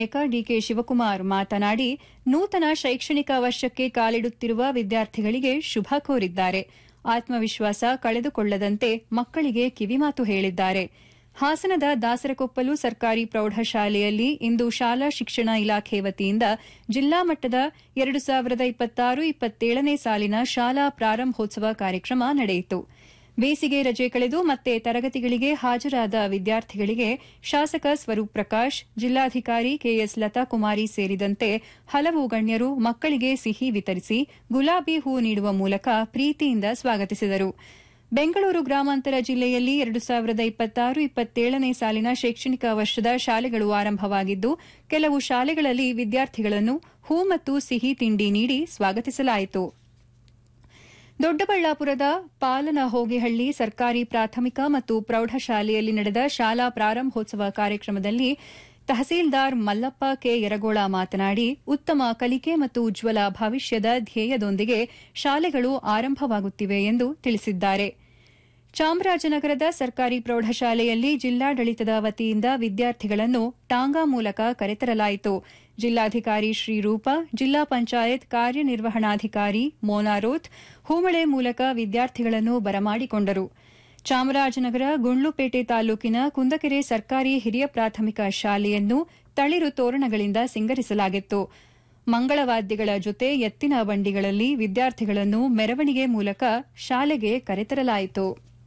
ನಾಯಕ ಡಿಕೆ ಶಿವಕುಮಾರ್ ಮಾತನಾಡಿ ನೂತನ ಶೈಕ್ಷಣಿಕ ವರ್ಷಕ್ಕೆ ಕಾಲಿಡುತ್ತಿರುವ ವಿದ್ಯಾರ್ಥಿಗಳಿಗೆ ಶುಭ ಕೋರಿದ್ದಾರೆ ಆತ್ಮವಿಶ್ವಾಸ ಕಳೆದುಕೊಳ್ಳದಂತೆ ಮಕ್ಕಳಿಗೆ ಕಿವಿಮಾತು ಹೇಳಿದ್ದಾರೆ ಹಾಸನದ ದಾಸರಕೊಪ್ಪಲು ಸರ್ಕಾರಿ ಪ್ರೌಢಶಾಲೆಯಲ್ಲಿ ಇಂದು ಶಾಲಾ ಶಿಕ್ಷಣ ಇಲಾಖೆ ವತಿಯಿಂದ ಜಿಲ್ಲಾ ಮಟ್ಟದ ಎರಡು ಸಾವಿರದ ಇಪ್ಪತ್ತಾರು ಇಪ್ಪತ್ತೇಳನೇ ಸಾಲಿನ ಶಾಲಾ ಪ್ರಾರಂಭೋತ್ಸವ ಕಾರ್ಯಕ್ರಮ ನಡೆಯಿತು ಬೇಸಿಗೆ ರಜೆ ಕಳೆದು ಮತ್ತೆ ತರಗತಿಗಳಿಗೆ ಹಾಜರಾದ ವಿದ್ಯಾರ್ಥಿಗಳಿಗೆ ಶಾಸಕ ಸ್ವರೂಪ್ ಪ್ರಕಾಶ್ ಜಿಲ್ಲಾಧಿಕಾರಿ ಕೆಎಸ್ ಲತಾಕುಮಾರಿ ಸೇರಿದಂತೆ ಹಲವು ಗಣ್ಯರು ಮಕ್ಕಳಿಗೆ ಸಿಹಿ ವಿತರಿಸಿ ಗುಲಾಬಿ ಹೂ ನೀಡುವ ಮೂಲಕ ಪ್ರೀತಿಯಿಂದ ಸ್ವಾಗತಿಸಿದರು ಬೆಂಗಳೂರು ಗ್ರಾಮಾಂತರ ಜಿಲ್ಲೆಯಲ್ಲಿ ಎರಡು ಸಾವಿರದ ಇಪ್ಪತ್ತಾರು ಇಪ್ಪತ್ತೇಳನೇ ಸಾಲಿನ ಶೈಕ್ಷಣಿಕ ವರ್ಷದ ಶಾಲೆಗಳು ಆರಂಭವಾಗಿದ್ದು ಕೆಲವು ಶಾಲೆಗಳಲ್ಲಿ ವಿದ್ಯಾರ್ಥಿಗಳನ್ನು ಹೂ ಮತ್ತು ಸಿಹಿ ತಿಂಡಿ ನೀಡಿ ಸ್ವಾಗತಿಸಲಾಯಿತು ದೊಡ್ಡಬಳ್ಳಾಪುರದ ಪಾಲನ ಹೋಗಿಹಳ್ಳಿ ಸರ್ಕಾರಿ ಪ್ರಾಥಮಿಕ ಮತ್ತು ಪ್ರೌಢಶಾಲೆಯಲ್ಲಿ ನಡೆದ ಶಾಲಾ ಪ್ರಾರಂಭೋತ್ಸವ ಕಾರ್ಯಕ್ರಮದಲ್ಲಿ ತಹಸೀಲ್ದಾರ್ ಮಲ್ಲಪ್ಪ ಕೆ ಯರಗೋಳ ಮಾತನಾಡಿ ಉತ್ತಮ ಕಲಿಕೆ ಮತ್ತು ಉಜ್ವಲ ಭವಿಷ್ಯದ ಧ್ಯೇಯದೊಂದಿಗೆ ಶಾಲೆಗಳು ಆರಂಭವಾಗುತ್ತಿವೆ ಎಂದು ತಿಳಿಸಿದ್ದಾರೆ ಚಾಮರಾಜನಗರದ ಸರ್ಕಾರಿ ಪ್ರೌಢಶಾಲೆಯಲ್ಲಿ ಜಿಲ್ಲಾಡಳಿತದ ವತಿಯಿಂದ ವಿದ್ಯಾರ್ಥಿಗಳನ್ನು ಟಾಂಗಾ ಮೂಲಕ ಕರೆತರಲಾಯಿತು ಜಿಲ್ಲಾಧಿಕಾರಿ ಶ್ರೀರೂಪ ಜಿಲ್ಲಾ ಪಂಚಾಯತ್ ಕಾರ್ಯನಿರ್ವಹಣಾಧಿಕಾರಿ ಮೋನಾರೋತ್ ಹೂಮಳೆ ಮೂಲಕ ವಿದ್ಯಾರ್ಥಿಗಳನ್ನು ಬರಮಾಡಿಕೊಂಡರು ಚಾಮರಾಜನಗರ ಗುಂಡ್ಲುಪೇಟೆ ತಾಲೂಕಿನ ಕುಂದಕೆರೆ ಸರ್ಕಾರಿ ಹಿರಿಯ ಪ್ರಾಥಮಿಕ ಶಾಲೆಯನ್ನು ತಳಿರು ತೋರಣಗಳಿಂದ ಸಿಂಗರಿಸಲಾಗಿತ್ತು ಮಂಗಳವಾದ್ಯಗಳ ಜೊತೆ ಎತ್ತಿನ ಬಂಡಿಗಳಲ್ಲಿ ವಿದ್ಯಾರ್ಥಿಗಳನ್ನು ಮೆರವಣಿಗೆ ಮೂಲಕ ಶಾಲೆಗೆ ಕರೆತರಲಾಯಿತು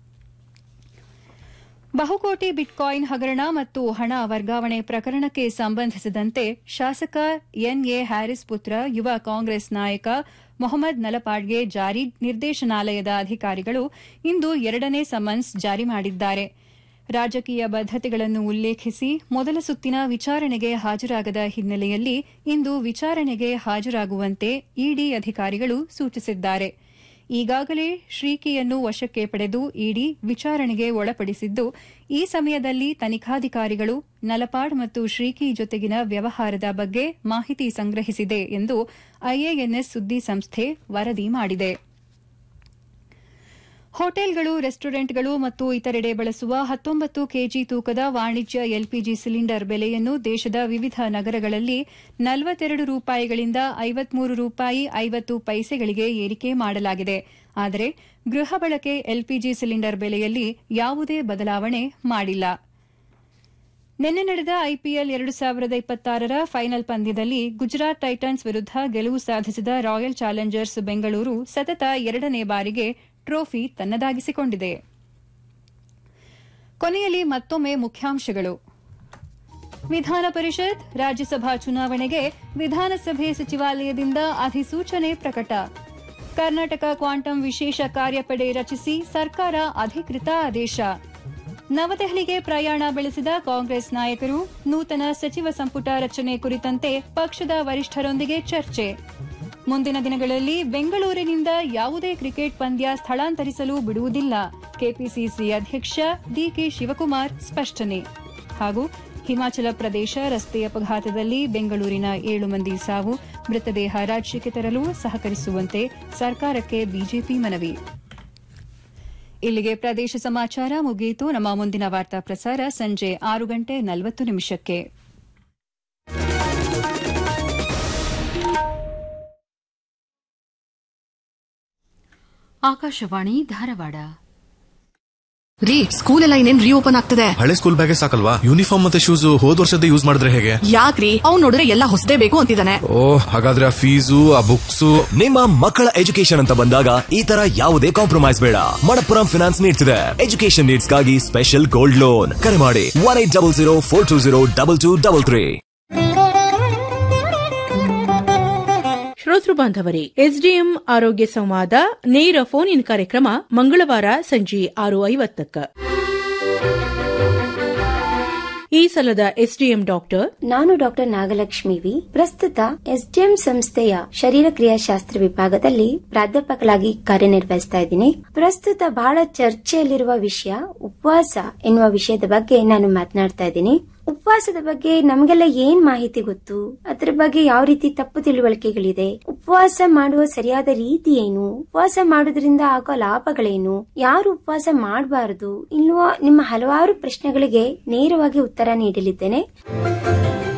ಬಹುಕೋಟಿ ಬಿಟ್ಕಾಯಿನ್ ಹಗರಣ ಮತ್ತು ಹಣ ವರ್ಗಾವಣೆ ಪ್ರಕರಣಕ್ಕೆ ಸಂಬಂಧಿಸಿದಂತೆ ಶಾಸಕ ಎನ್ಎ ಹ್ಯಾರಿಸ್ ಪುತ್ರ ಯುವ ಕಾಂಗ್ರೆಸ್ ನಾಯಕ ಮೊಹಮ್ಮದ್ ನಲಪಾಡ್ಗೆ ಜಾರಿ ನಿರ್ದೇಶನಾಲಯದ ಅಧಿಕಾರಿಗಳು ಇಂದು ಎರಡನೇ ಸಮನ್ಸ್ ಜಾರಿ ಮಾಡಿದ್ದಾರೆ ರಾಜಕೀಯ ಬದ್ದತೆಗಳನ್ನು ಉಲ್ಲೇಖಿಸಿ ಮೊದಲ ಸುತ್ತಿನ ವಿಚಾರಣೆಗೆ ಹಾಜರಾಗದ ಹಿನ್ನೆಲೆಯಲ್ಲಿ ಇಂದು ವಿಚಾರಣೆಗೆ ಹಾಜರಾಗುವಂತೆ ಇಡಿ ಅಧಿಕಾರಿಗಳು ಸೂಚಿಸಿದ್ದಾರೆ ಈಗಾಗಲೇ ಶ್ರೀಕಿಯನ್ನು ವಶಕ್ಕೆ ಪಡೆದು ಇಡಿ ವಿಚಾರಣೆಗೆ ಒಳಪಡಿಸಿದ್ದು ಈ ಸಮಯದಲ್ಲಿ ತನಿಖಾಧಿಕಾರಿಗಳು ನಲಪಾಡ್ ಮತ್ತು ಶ್ರೀಕಿ ಜೊತೆಗಿನ ವ್ಯವಹಾರದ ಬಗ್ಗೆ ಮಾಹಿತಿ ಸಂಗ್ರಹಿಸಿದೆ ಎಂದು ಐಎಎನ್ಎಸ್ ಸುದ್ದಿ ಸಂಸ್ಥೆ ವರದಿ ಮಾಡಿದೆ ಹೋಟೆಲ್ಗಳು ರೆಸ್ಟೋರೆಂಟ್ಗಳು ಮತ್ತು ಇತರೆಡೆ ಬಳಸುವ ಹತ್ತೊಂಬತ್ತು ಕೆಜಿ ತೂಕದ ವಾಣಿಜ್ಯ ಎಲ್ಪಿಜಿ ಸಿಲಿಂಡರ್ ಬೆಲೆಯನ್ನು ದೇಶದ ವಿವಿಧ ನಗರಗಳಲ್ಲಿ ನಲವತ್ತೆರಡು ರೂಪಾಯಿಗಳಿಂದ ಐವತ್ಮೂರು ರೂಪಾಯಿ ಐವತ್ತು ಪೈಸೆಗಳಿಗೆ ಏರಿಕೆ ಮಾಡಲಾಗಿದೆ ಆದರೆ ಗೃಹ ಬಳಕೆ ಎಲ್ಪಿಜಿ ಸಿಲಿಂಡರ್ ಬೆಲೆಯಲ್ಲಿ ಯಾವುದೇ ಬದಲಾವಣೆ ಮಾಡಿಲ್ಲ ನಿನ್ನೆ ನಡೆದ ಐಪಿಎಲ್ ಎರಡು ಸಾವಿರದ ಇಪ್ಪತ್ತಾರರ ಫೈನಲ್ ಪಂದ್ಯದಲ್ಲಿ ಗುಜರಾತ್ ಟೈಟನ್ಸ್ ವಿರುದ್ಧ ಗೆಲುವು ಸಾಧಿಸಿದ ರಾಯಲ್ ಚಾಲೆಂಜರ್ಸ್ ಬೆಂಗಳೂರು ಸತತ ಎರಡನೇ ಬಾರಿಗೆ ಟ್ರೋಫಿ ತನ್ನದಾಗಿಸಿಕೊಂಡಿದೆ ಕೊನೆಯಲ್ಲಿ ಮತ್ತೊಮ್ಮೆ ಮುಖ್ಯಾಂಶಗಳು ವಿಧಾನ ಪರಿಷತ್ ರಾಜ್ಯಸಭಾ ಚುನಾವಣೆಗೆ ವಿಧಾನಸಭೆ ಸಚಿವಾಲಯದಿಂದ ಅಧಿಸೂಚನೆ ಪ್ರಕಟ ಕರ್ನಾಟಕ ಕ್ವಾಂಟಮ್ ವಿಶೇಷ ಕಾರ್ಯಪಡೆ ರಚಿಸಿ ಸರ್ಕಾರ ಅಧಿಕೃತ ಆದೇಶ ನವದೆಹಲಿಗೆ ಪ್ರಯಾಣ ಬೆಳೆಸಿದ ಕಾಂಗ್ರೆಸ್ ನಾಯಕರು ನೂತನ ಸಚಿವ ಸಂಪುಟ ರಚನೆ ಕುರಿತಂತೆ ಪಕ್ಷದ ವರಿಷ್ಠರೊಂದಿಗೆ ಚರ್ಚೆ ಮುಂದಿನ ದಿನಗಳಲ್ಲಿ ಬೆಂಗಳೂರಿನಿಂದ ಯಾವುದೇ ಕ್ರಿಕೆಟ್ ಪಂದ್ಯ ಸ್ಥಳಾಂತರಿಸಲು ಬಿಡುವುದಿಲ್ಲ ಕೆಪಿಸಿಸಿ ಅಧ್ಯಕ್ಷ ಡಿಕೆ ಶಿವಕುಮಾರ್ ಸ್ಪಷ್ಟನೆ ಹಾಗೂ ಹಿಮಾಚಲ ಪ್ರದೇಶ ರಸ್ತೆ ಅಪಘಾತದಲ್ಲಿ ಬೆಂಗಳೂರಿನ ಏಳು ಮಂದಿ ಸಾವು ಮೃತದೇಹ ರಾಜ್ಯಕ್ಕೆ ತರಲು ಸಹಕರಿಸುವಂತೆ ಸರ್ಕಾರಕ್ಕೆ ಬಿಜೆಪಿ ಮನವಿ ಇಲ್ಲಿಗೆ ಪ್ರದೇಶ ಸಮಾಚಾರ ಮುಗಿಯಿತು ನಮ್ಮ ಮುಂದಿನ ವಾರ್ತಾ ಪ್ರಸಾರ ಸಂಜೆ ಆರು ಗಂಟೆ ನಲವತ್ತು ನಿಮಿಷಕ್ಕೆ ಆಕಾಶವಾಣಿ ಧಾರವಾಡ ರೀ ಸ್ಕೂಲ್ ಎಲ್ಲ ಇನ್ನೇನ್ ರೀಓಪನ್ ಆಗ್ತದೆ ಹಳೆ ಸ್ಕೂಲ್ ಬ್ಯಾಗೇ ಸಾಕಲ್ವಾ ಯೂನಿಫಾರ್ಮ್ ಮತ್ತೆ ಶೂಸ್ ಹೋದ್ ವರ್ಷದ ಯೂಸ್ ಮಾಡಿದ್ರೆ ಹೇಗೆ ಯಾಕ್ರಿ ಅವ್ನ್ ನೋಡಿದ್ರೆ ಎಲ್ಲ ಹೊಸದೇ ಬೇಕು ಅಂತಿದ್ದಾನೆ ಓ ಹಾಗಾದ್ರೆ ಆ ಫೀಸು ಆ ಬುಕ್ಸ್ ನಿಮ್ಮ ಮಕ್ಕಳ ಎಜುಕೇಶನ್ ಅಂತ ಬಂದಾಗ ಈ ತರ ಯಾವುದೇ ಕಾಂಪ್ರಮೈಸ್ ಬೇಡ ಮಣಪ್ಪುರಂ ಫಿನಾನ್ಸ್ ನೀಡ್ಸ್ ಇದೆ ಎಜುಕೇಶನ್ ನೀಡ್ಸ್ ಗಾಗಿ ಸ್ಪೆಷಲ್ ಗೋಲ್ಡ್ ಲೋನ್ ಕರೆ ಮಾಡಿ one eight double zero four two zero double two double three ಶ್ರೋತೃ ಬಾಂಧವರೇ ಎಸ್ಡಿಎಂ ಆರೋಗ್ಯ ಸಂವಾದ ನೇರ ಫೋನ್ ಇನ್ ಕಾರ್ಯಕ್ರಮ ಮಂಗಳವಾರ ಸಂಜೆ ಆರು ಐವತ್ತಕ್ಕ ಈ ಸಲದ ಎಸ್ಡಿಎಂ ಡಾಕ್ಟರ್ ನಾನು ಡಾಕ್ಟರ್ ನಾಗಲಕ್ಷ್ಮಿ ವಿ ಪ್ರಸ್ತುತ ಎಸ್ಡಿಎಂ ಸಂಸ್ಥೆಯ ಶರೀರ ಕ್ರಿಯಾಶಾಸ್ತ್ರ ವಿಭಾಗದಲ್ಲಿ ಪ್ರಾಧ್ಯಾಪಕರಾಗಿ ಕಾರ್ಯನಿರ್ವಹಿಸ್ತಾ ಇದ್ದೀನಿ ಪ್ರಸ್ತುತ ಬಹಳ ಚರ್ಚೆಯಲ್ಲಿರುವ ವಿಷಯ ಉಪವಾಸ ಎನ್ನುವ ವಿಷಯದ ಬಗ್ಗೆ ನಾನು ಮಾತನಾಡ್ತಾ ಇದ್ದೀನಿ ಉಪವಾಸದ ಬಗ್ಗೆ ನಮಗೆಲ್ಲ ಏನ್ ಮಾಹಿತಿ ಗೊತ್ತು ಅದರ ಬಗ್ಗೆ ಯಾವ ರೀತಿ ತಪ್ಪು ತಿಳುವಳಿಕೆಗಳಿದೆ ಉಪವಾಸ ಮಾಡುವ ಸರಿಯಾದ ರೀತಿ ಏನು ಉಪವಾಸ ಮಾಡೋದ್ರಿಂದ ಆಗೋ ಲಾಭಗಳೇನು ಯಾರು ಉಪವಾಸ ಮಾಡಬಾರದು ಇನ್ನುವ ನಿಮ್ಮ ಹಲವಾರು ಪ್ರಶ್ನೆಗಳಿಗೆ ನೇರವಾಗಿ ಉತ್ತರ ನೀಡಲಿದ್ದೇನೆ